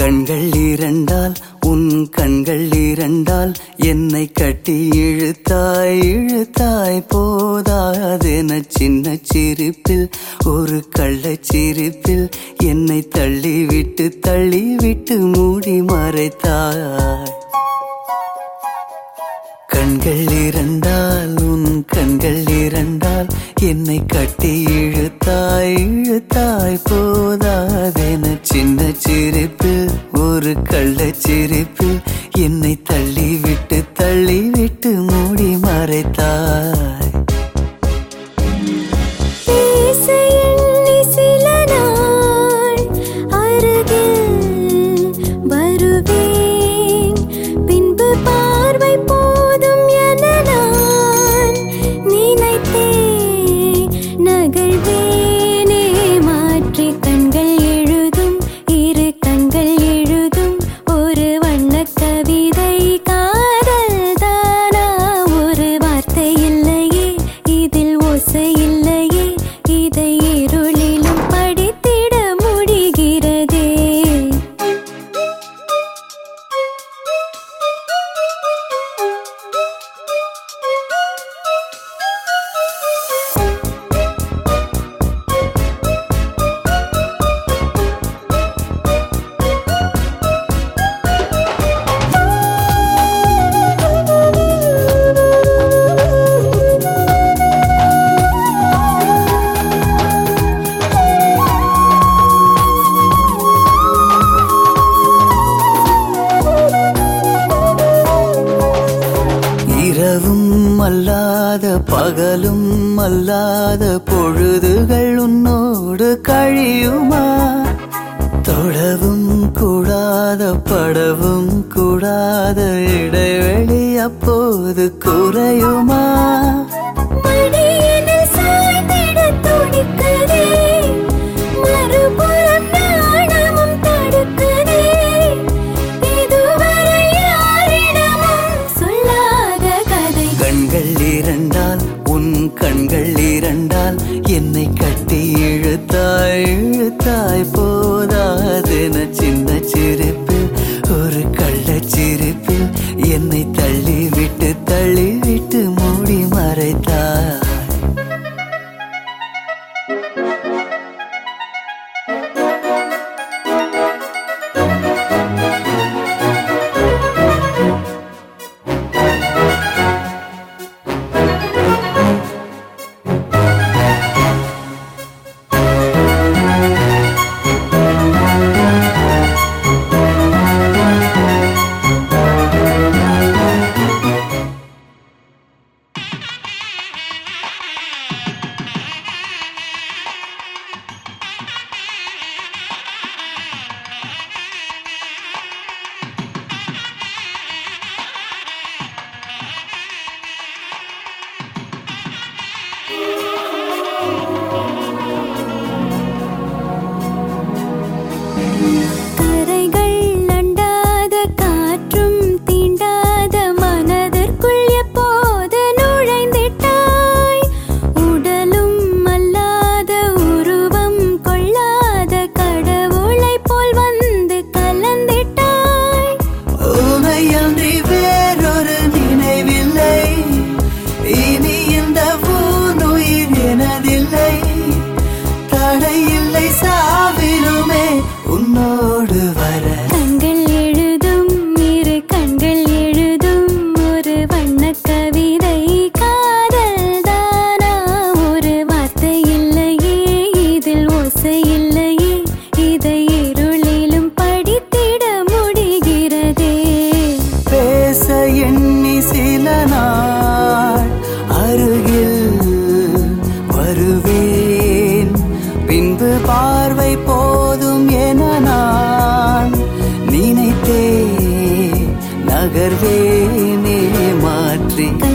கண்கள் இரண்டால் உன் கண்கள் இரண்டால் என்னை கட்டி இழுத்தாய் இழுத்தாய் போதாதென சின்ன சிரிப்பில் ஒரு கள்ளச் சிரிப்பில் என்னை தள்ளிவிட்டு தள்ளிவிட்டு மூடி மறைத்தாய் கண்கள் இரண்டால் உன் கண்கள் இரண்டால் என்னை கட்டி இழுத்தாய் இழுத்தாய் போதாதென சின்ன சிரிப்பில் ஒரு கள்ளச் சிரிப்பில் என்னை தள்ளிவிட்டு தள்ளிவிட்டு மூடி மறைத்தாய் பேச எண்ணி சில நாள் அருகில் வருவேன் பின்பு பார்வை போதும் என நான் நினைத்தேன் நகழ்வேனே மாற்றி கண்கள் எழுதும் இரு கண்கள் எழுதும் ஒரு வண்ணக் கவிதை காதல் தானா ஒரு வார்த்தை இல்லையே இதில் ஓசை இல்லையே இதை இருளிலும் படித்திட முடிகிறதே இரவும் அல்லாத பகலும் அல்லாத பொழுதுகள் உன்னோடு கழியுமா தொழவும் கூடாத படவும் கூடாத இடைவெளி அப்போது குறையுமா மடியினில் சாய்ந்திட துடிக்குதே மறுபுறம் நாணமும் தடுக்குதே இதுவரை யாரிடமும் சொல்லாத கதை கண்கள் இரண்டால் உன் கண்கள் இரண்டால் என்னை கட்டி இழுத்தாய் இழுத்தாய் போதாதென சின்ன சிரிப்பில் ஒரு கள்ளச் சிரிப்பில் என்னை தள்ளிவிட்டு தள்ளிவிட்டு மூடி மறைத்தாய் கரைகள் அண்டாத காற்றும் தீண்டாத மனதிற்குள் எப்போது நுழைந்திட்டாய் உடலும் அல்லாத உருவம் கொள்ளாத கடவுளைப் போல் வந்து கலந்திட்டாய் உனையன்றி வேறொரு நினைவில்லை இனி இந்த பூனுயிர் எனதில்லை தடையில்லை சாவிலுமே உன்னோடு வர கண்கள் எழுதும் இரு கண்கள் எழுதும் ஒரு வண்ணக் கவிதை காதல் தானா ஒரு வார்த்தை இல்லையே இதில் ஓசை இல்லையே இதை இருளிலும் படித்திட முடிகிறதே பேச எண்ணி சில நாள் அருகில் வருவேன் பின்பு பார்வை போதும் என நான் நினைத்தே நகர்வேனே மாற்றி